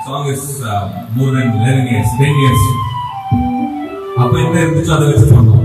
song is uh, more than 11 years, 10 years. அப்ப என்ன இருந்துச்சோ அதை வச்சு பண்ணோம்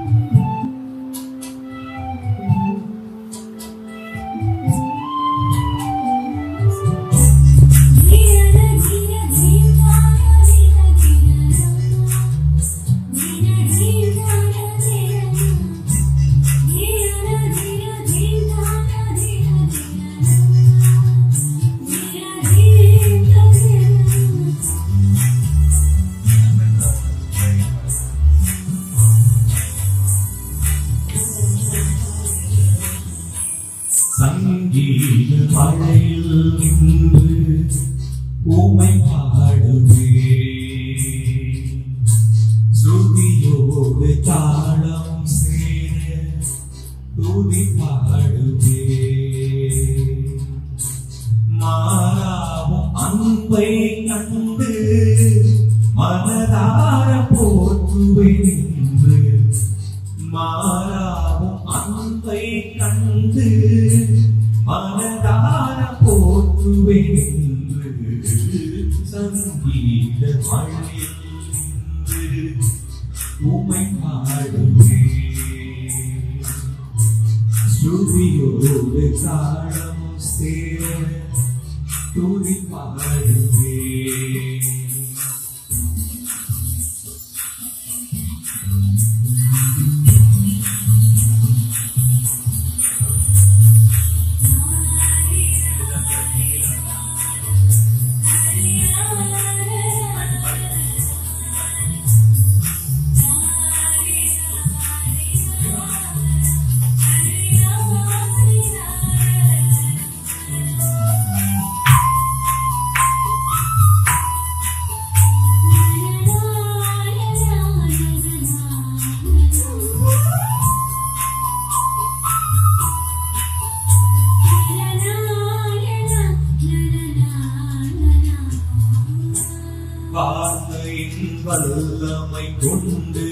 சங்கீத மழையில் நின்று உமை பாடுவே ஸ்ருதியோடு தாளம் சேர துதி பாடுவே மாறாவும் அன்பை கண்டு மனதார போற்றுவே நின்று மாறாவும் அன்பை கண்டு மனதார போற்றுவே நின்று சங்கீத மழையில் நின்று உமை பாடுவே ஸ்ருதியோடு தாளம் சேர துதி பாடுவே வார்த்தையின் வல்லமை கொண்டு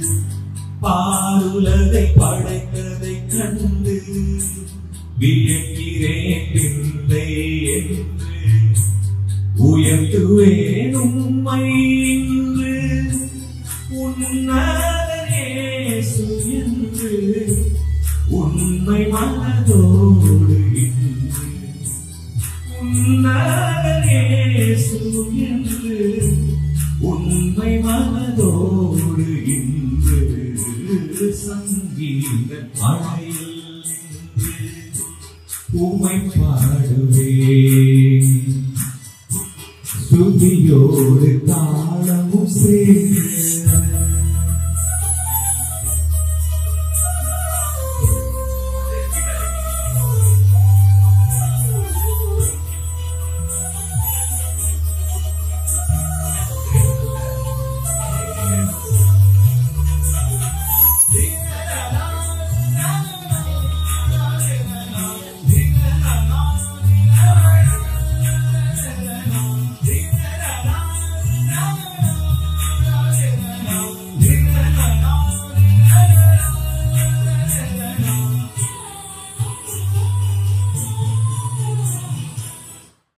பாருலகை படைத்ததை கண்டு வியக்கிறேன் பிள்ளை என்று உயர்த்துவேன் உம்மை இன்று உன்னதேசு என்று உண்மை மனதோடு இன்று உன்னதேசு என்று உண்மை மனதோடு இன்று சங்கீத மழையில் நின்று உமை